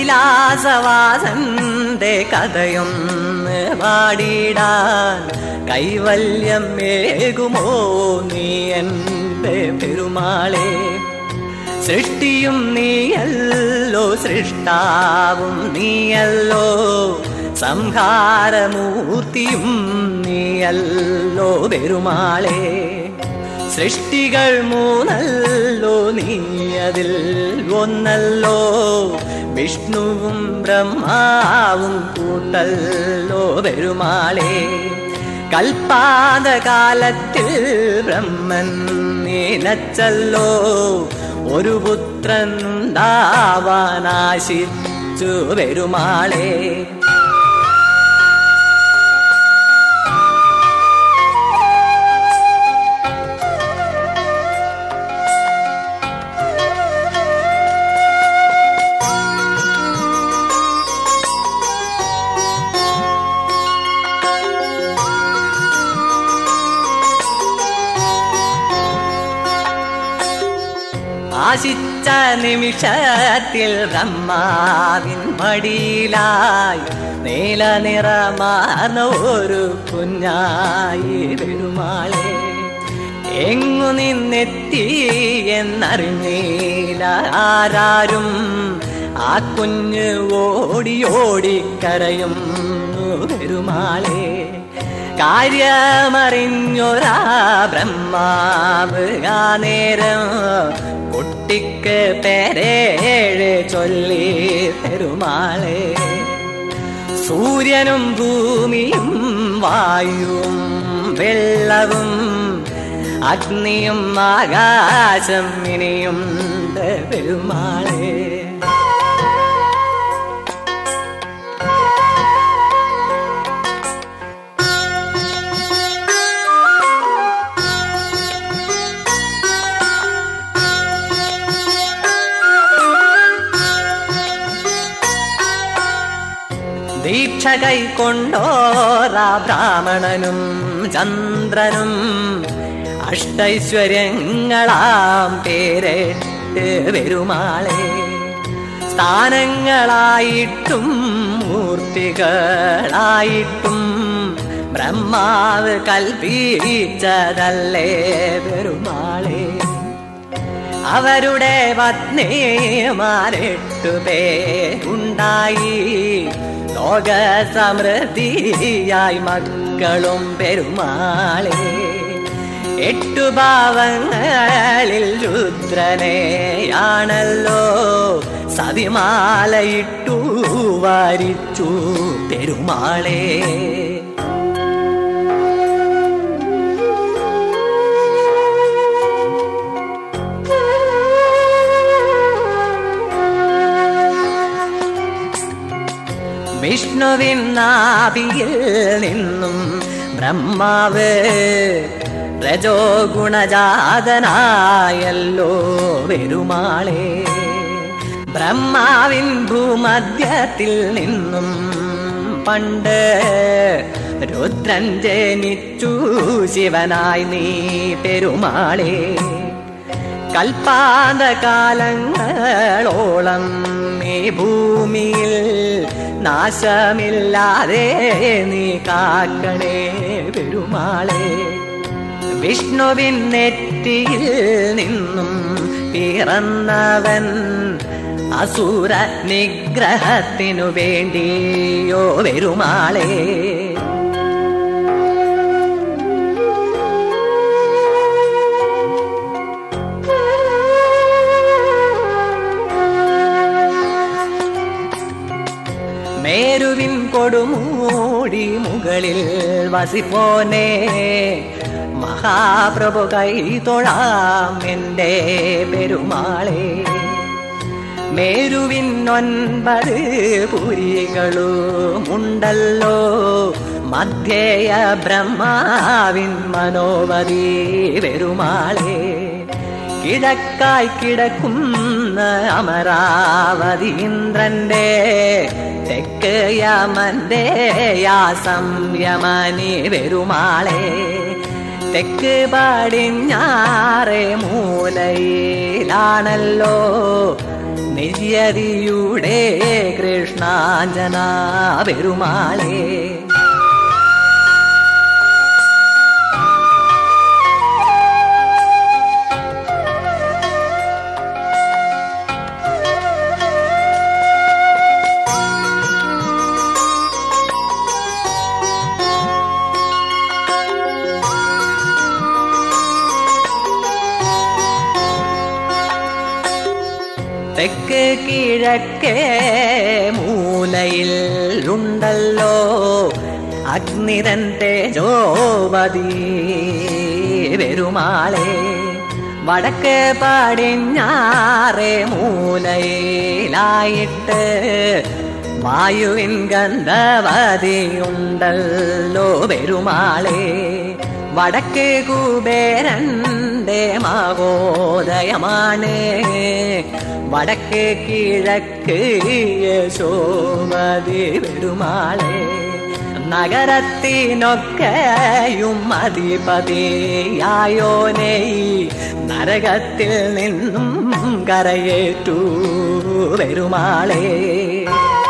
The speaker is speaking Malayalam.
കൈലാസവാസന്റെ കഥയൊന്ന് പാടിടാൻ കൈവല്യം ഏകുമോ നീ എൻ്റെ പെരുമാളെ സൃഷ്ടിയും നീയല്ലോ സൃഷ്ടാവും നീയല്ലോ സംഹാരമൂർത്തിയും നീയല്ലോ പെരുമാളെ സൃഷ്ടികൾ മൂന്നല്ലോ നീ അതിൽ ഒന്നല്ലോ വിഷ്ണുവും ബ്രഹ്മാവും കൂട്ടല്ലോ പെരുമാളെ കൽപ്പാതകാലത്തിൽ ബ്രഹ്മൻ നീനച്ചല്ലോ ഒരു പുത്രൻ ഉണ്ടാവാനാശിച്ചു പെരുമാളെ ആശിച്ച നിമിഷത്തിൽ ബ്രഹ്മാവിൻ മടിയിലായി നീല നിറമാർന്ന ഒരു കുഞ്ഞായി പെരുമാളെ എങ്ങു നിന്നെത്തി എന്നറിഞ്ഞില്ല ആരാരും ആ കുഞ്ഞ് ഓടി ഓടി കരയും പെരുമാളെ കാര്യമറിഞ്ഞൊരാ ബ്രഹ്മാവ് ആ നേരം കുട്ടിക്ക് പേരേഴ് ചൊല്ലി പെരുമാളെ സൂര്യനും ഭൂമിയും വായുവും വെള്ളവും അഗ്നിയും ആകാശം ഇനിയും പെരുമാളെ ദീക്ഷ കൈക്കൊണ്ടോറാ ബ്രാഹ്മണനും ചന്ദ്രനും അഷ്ടൈശ്വര്യങ്ങളാം പേരെട്ട് പെരുമാളെ സ്ഥാനങ്ങളായിട്ടും മൂർത്തികളായിട്ടും ബ്രഹ്മാവ് കൽപ്പിച്ചതല്ലേ പെരുമാളെ അവരുടെ പത്നിമാരെട്ടു പേരുണ്ടായി ലോക സമൃദ്ധിയായി മക്കളും പെരുമാളെ എട്ടു ഭാവങ്ങളിൽ രുദ്രനെയാണല്ലോ സതിമാലയിട്ടു വാരിച്ചു പെരുമാളെ വിഷ്ണുവിൻ നാഭിയിൽ നിന്നും ബ്രഹ്മാവ് രജോ ഗുണജാതനായല്ലോ പെരുമാളെ ബ്രഹ്മാവിൻ ഭൂമധ്യത്തിൽ നിന്നും പണ്ട് രുദ്രൻ ജനിച്ചു ശിവനായി നീ പെരുമാളെ കൽപ്പാന്തകാലങ്ങളോളം ഈ ഭൂമിയിൽ നാശമില്ലാതെ നീ കാക്കണേ പെരുമാളെ വിഷ്ണുവിൻ നെറ്റിയിൽ നിന്നും പിറന്നവൻ അസുര നിഗ്രഹത്തിനു വേണ്ടിയോ പെരുമാളെ മേരുവിൻ കൊടുമൂടി മുകളിൽ വസിപ്പോനെ മഹാപ്രഭു കൈ തൊഴാം എൻ്റെ പെരുമാളെ മേരുവിൻ ഒൻപത് പുരികളുമുണ്ടല്ലോ മധ്യേയ ബ്രഹ്മാവിൻ മനോവതി പെരുമാളെ കിഴക്കായി കിടക്കുന്ന അമരാവതി ഇന്ദ്രന്റെ തെക്ക് യമന്റെ യാ സംയമനി പെരുമാളെ തെക്ക് പടിഞ്ഞാറെ മൂലയിലാണല്ലോ നിര്യതിയുടെ കൃഷ്ണാഞ്ജന പെരുമാളേ തെക്ക് കിഴക്കേ മൂലയിൽ ഉണ്ടല്ലോ അഗ്നിതൻ തേജോപതി പെരുമാളെ വടക്ക് പടിഞ്ഞാറേ മൂലയിലായിട്ട് വായുവിൻ ഗന്ധവതി ഉണ്ടല്ലോ പെരുമാളെ വടക്ക് കുബേരന്റെ മഹോദയമാണ് വടക്ക് കിഴക്ക് യശോമതി പെരുമാളെ നഗരത്തിനൊക്കെയും അധിപതിയായോനെ നരകത്തിൽ നിന്നും കരയേറ്റു പെരുമാളേ